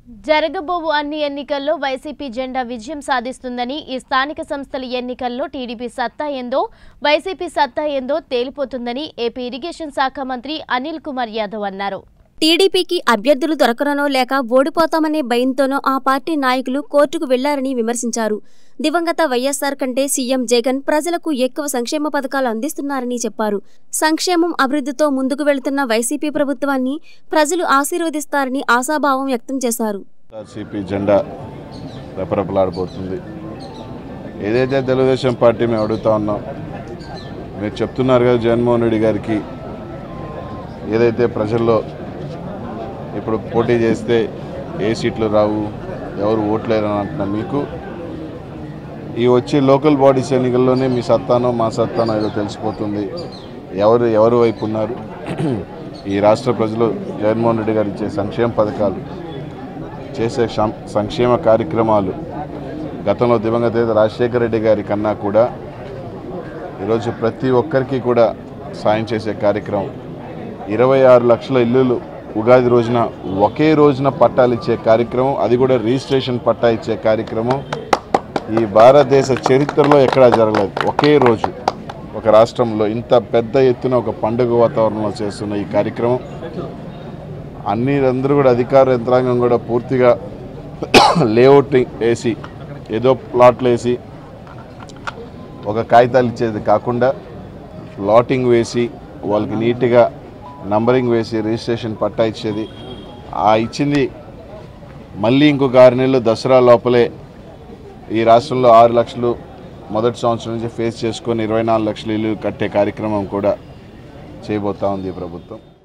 జరగబోవు అన్ని ఎన్నికల్లో వైసీపీ జెండా విజయం సాధిస్తుందని ఈ స్థానిక సంస్థల ఎన్నికల్లో టీడీపీ సత్తా ఏందో వైసీపీ సత్తా ఏందో తేలిపోతుందని ఏపీ ఇరిగేషన్ శాఖ మంత్రి అనిల్ కుమార్ యాదవ్ అన్నారు టీడీపీకి అభ్యర్థులు దొరకరనో లేక ఓడిపోతామనే భయంతోనో ఆ పార్టీ నాయకులు కోర్టుకు వెళ్లారని విమర్శించారు దివంగత వైఎస్సార్ కంటే సీఎం జగన్ ప్రజలకు ఎక్కువ సంక్షేమ పథకాలు అందిస్తున్నారని చెప్పారు సంక్షేమం అభివృద్ధితో ముందుకు వెళుతున్న వైసీపీ ప్రభుత్వాన్ని ప్రజలు ఆశీర్వదిస్తారని ఆశాభావం వ్యక్తం చేశారు సిపి జెండా రెపరెపలాడిపోతుంది ఏదైతే తెలుగుదేశం పార్టీ మేము అడుగుతా ఉన్నాం మీరు చెప్తున్నారు కదా జగన్మోహన్ రెడ్డి గారికి ఏదైతే ప్రజల్లో ఇప్పుడు పోటీ చేస్తే ఏ సీట్లు రావు ఎవరు ఓట్లేరని అంటున్నా మీకు ఈ వచ్చే లోకల్ బాడీస్ ఎన్నికల్లోనే మీ సత్తానో మా సత్తానో ఏదో తెలిసిపోతుంది ఎవరు ఎవరు వైపు ఉన్నారు ఈ రాష్ట్ర ప్రజలు జగన్మోహన్ రెడ్డి గారు ఇచ్చే సంక్షేమ పథకాలు చేసే సం- సంక్షేమ కార్యక్రమాలు గతంలో దివంగత నేత రాజశేఖర రెడ్డి గారి కన్నా కూడా ఈరోజు ప్రతి ఒక్కరికి కూడా సాయం చేసే కార్యక్రమం ఇరవై ఆరు లక్షల ఇల్లులు ఉగాది రోజున ఒకే రోజున పట్టాలు ఇచ్చే కార్యక్రమం అది కూడా రిజిస్ట్రేషన్ పట్టా ఇచ్చే కార్యక్రమం ఈ భారతదేశ చరిత్రలో ఎక్కడా జరగలేదు ఒకే రోజు ఒక రాష్ట్రంలో ఇంత పెద్ద ఎత్తున ఒక పండుగ వాతావరణంలో చేస్తున్న ఈ కార్యక్రమం అన్ని అందరూ కూడా అధికార యంత్రాంగం కూడా పూర్తిగా లేఅవుట్ వేసి ఏదో ప్లాట్లు వేసి ఒక కాగితాలు ఇచ్చేది కాకుండా ప్లాటింగ్ వేసి వాళ్ళకి నీట్గా నంబరింగ్ వేసి రిజిస్ట్రేషన్ పట్టా ఇచ్చేది ఆ ఇచ్చింది మళ్ళీ ఇంకొక ఆరు నెలలు దసరా లోపలే ఈ రాష్ట్రంలో ఆరు లక్షలు మొదటి సంవత్సరం నుంచి ఫేస్ చేసుకొని ఇరవై నాలుగు లక్షలు ఇల్లు కట్టే కార్యక్రమం కూడా చేయబోతా ఉంది ఈ ప్రభుత్వం